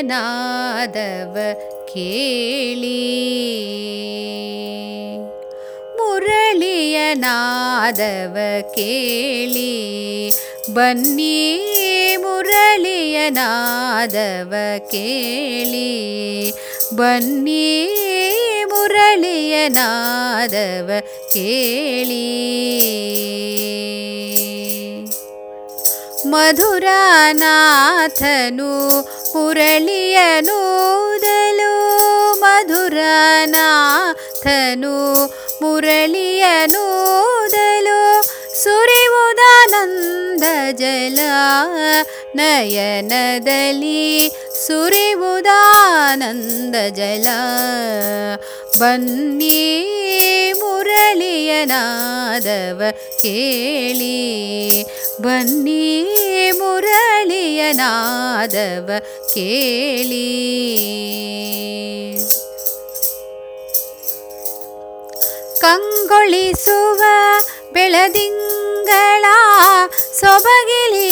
ನಾದವ ಕೇಳಿ ಮುರಳಿಯ ನಾದವ ಕೇಳಿ ಬನ್ನಿ ಮುರಳಿಯ ನಾದವ ಕೇಳಿ ಬನ್ನಿ ಮುರಳಿಯ ನಾದವ ಕೇಳಿ ಮಧುರನಾಥನು ಮುರಳಿಯನೂದಲು ಮಧುರನಾಥನು ಮುರಳಿಯನೂದಲು ಸುರಿವುದಾನಂದ ಜಲ ನಯನದಲ್ಲಿ ಸುರಿವುದಾನಂದ ಜಲ ಬನ್ನಿ ಮುರಳಿಯ ನಾದವ ಕೇಳಿ ಬನ್ನಿ ಮುರಳಿಯ ನಾದವ ಕೇಳಿ ಕಂಗೊಳಿಸುವ ಬೆಳದಿಂಗಳ ಸೊಬಗಿಲಿ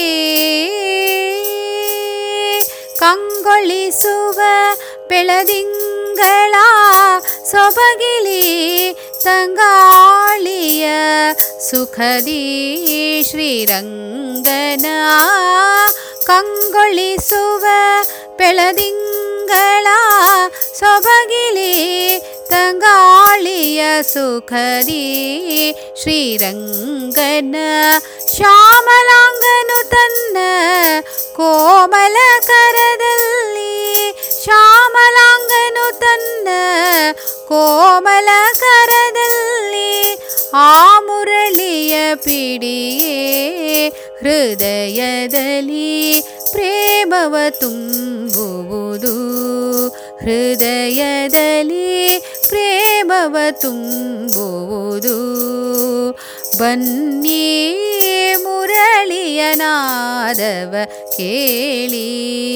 ಕಂಗೊಳಿಸುವ ಬೆಳದಿಂಗಳ ಸೊಬಗಿಲಿ ತಂಗಾಳಿಯ ಸುಖದಿ ಶ್ರೀರಂಗನ ಕಂಗೊಳಿಸುವ ಬೆಳದಿಂಗಳ ಸೊಬಗಿಲಿ ತಂಗಾಳಿಯ ಸುಖದಿ ಶ್ರೀರಂಗನ ಶ್ಯಾಮಲಾಂಗನು ತನ್ನ ಕೋಮಲ ಕರದಲ್ಲಿ ಶ್ಯಾಮಲಾಂಗನು ತನ್ನ ಕೋಮಲ ಕರದಲ್ಲಿ ಆ ಮುರಳಿಯ ಪಿಡಿಯೇ ಹೃದಯದಲ್ಲಿ ಪ್ರೇಮವ ತುಂಬುವುದು ಹೃದಯದಲ್ಲಿ ಪ್ರೇಮವ ತುಂಬುವುದು ಬನ್ನಿ ಮುರಳಿಯ ನಾದವ ಕೇಳಿ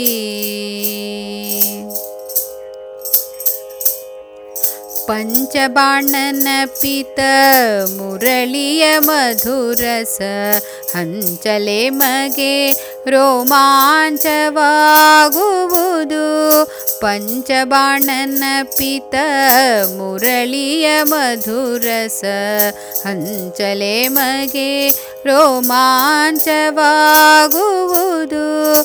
ಪಂಚಬಾಣನ ಪಿತ ಮುರಳಿಯ ಮಧುರಸ ಹಂಚಲೆ ಮಗೆ ರೋಮಾಂಚವಾಗುವುದು ಪಂಚಬಾಣನ ಪಿತ ಮುರಳಿಯ ಮಧುರಸ ಹಂಚಲೆ ಮಗೆ ರೋಮಾಂಚವಾಗುವುದು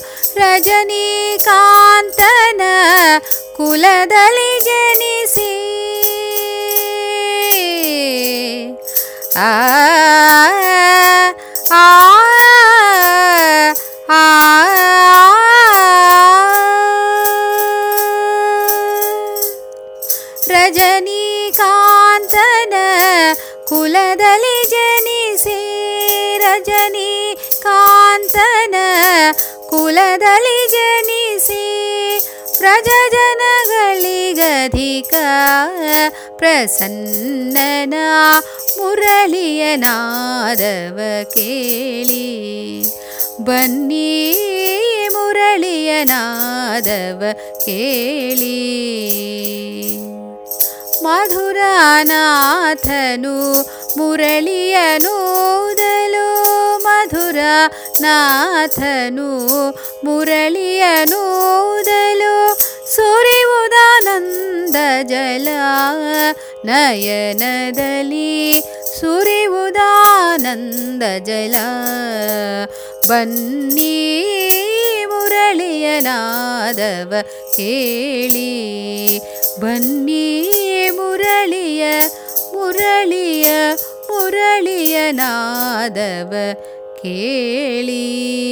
ರಜನೀಕಾಂತನ ಕುಲದಲ್ಲಿ ಜನಿಸಿ ಆ ಆ ಆ ರಜನೀಕಾಂತನ ಕುಲದಲ್ಲಿ ಜನಿಸಿ ರಜನೀಕಾಂತನ ಕುಲದಲ್ಲಿ ಜನಿಸಿ ಪ್ರಜಜನಗಳಿಗಧಿಕ ಪ್ರಸನ್ನನ ಮುರಳಿಯ ನಾದವ ಕೇಳಿ ಬನ್ನಿ ಮುರಳಿಯ ನಾದವ ಕೇಳಿ ಮಧುರನಾಥನು ಮುರಳಿಯನೂದಲು ಮಧುರ ನಾಥನು ಮುರಳಿಯನೂದಲು ಸುರಿವುದಾನಂದ ಜಲ ನಯನದಲ್ಲಿ ಸುರಿವುದಾನಂದ ಜಲ ಬನ್ನಿ ಮುರಳಿಯ ನಾದವ ಕೇಳಿ ಬನ್ನಿ ಮುರಳಿಯ ಮುರಳಿಯ ಮುರಳಿಯ ನಾದವ ಕೇಳಿ